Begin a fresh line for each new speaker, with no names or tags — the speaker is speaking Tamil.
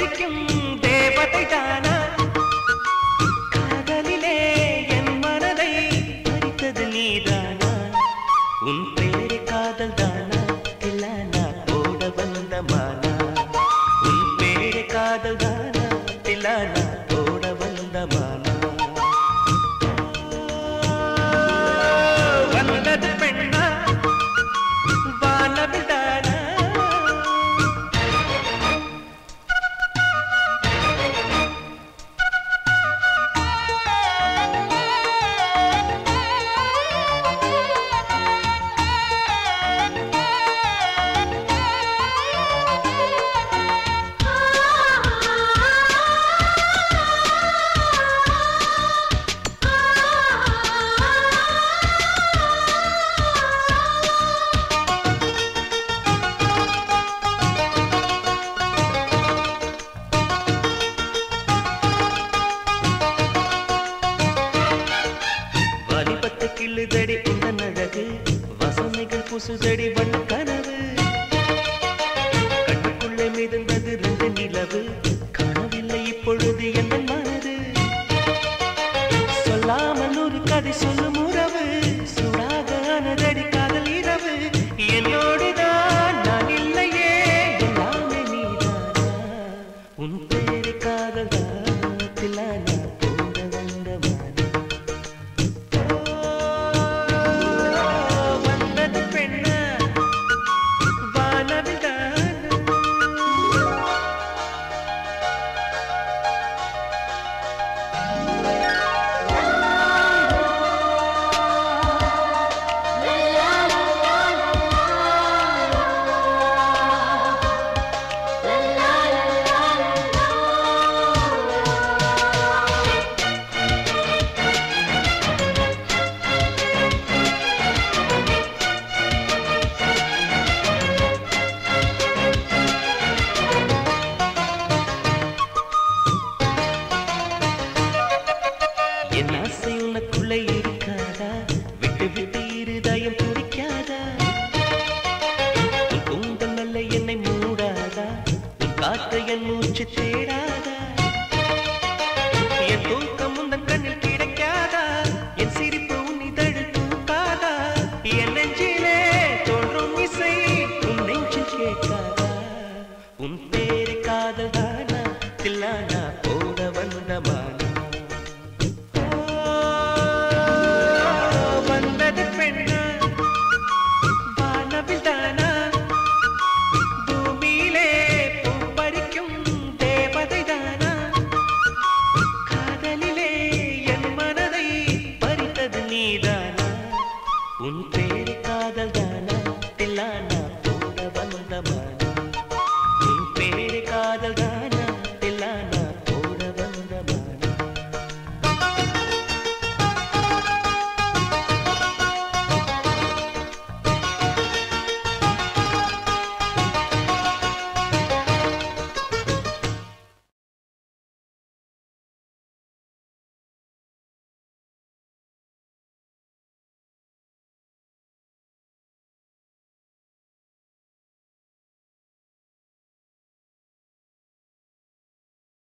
சிறகடிக்கும் தேவதை தானா காதலிலே என் மனதை பறித்தது நீதானா உன் பேரு காதல் தானா தில்லானா போட வந்த மானா உன் பேரு காதல் தானா தில்லானா போட வந்த மானா வந்தது பெண்ணா வானவில் தானா வாலிபத்து கிள்ளுதடி இந்த அழகு வசனைகள் புசுதடி வண்ண கனவு கண்ணுக்குள்ளே மிதந்தது ரெண்டு நிலவு காணவில்லை இப்பொழுது என்ன மனது சொல்லாமல் ஒரு கதை சொல்லும் உறவு சுடாக ஆனதடி காதல் இரவு என்னோடுதான் நான் இல்லையே எல்லாமே நீதானா உன் பேரு காதல் தில்லானா போட வந்த மானா வந்தது பெண்ணா வானவில் தானா என் ஆசை உனக்குள்ளே இருக்காதா விட்டு விட்டு இருதயம் துடிக்காதா உன் கூந்தல் நல்ல என்னை மூடாதா உன் காற்று என் மூச்சு தேடாதா என் தூக்கம் உந்தன் கண்ணில் கிடைக்காதா என் சிரிப்பு உன் இதழில் தூக்காதா என் நெஞ்சிலே தோன்றும் இசை உன் நெஞ்சில் கேட்காதா உன் பேர்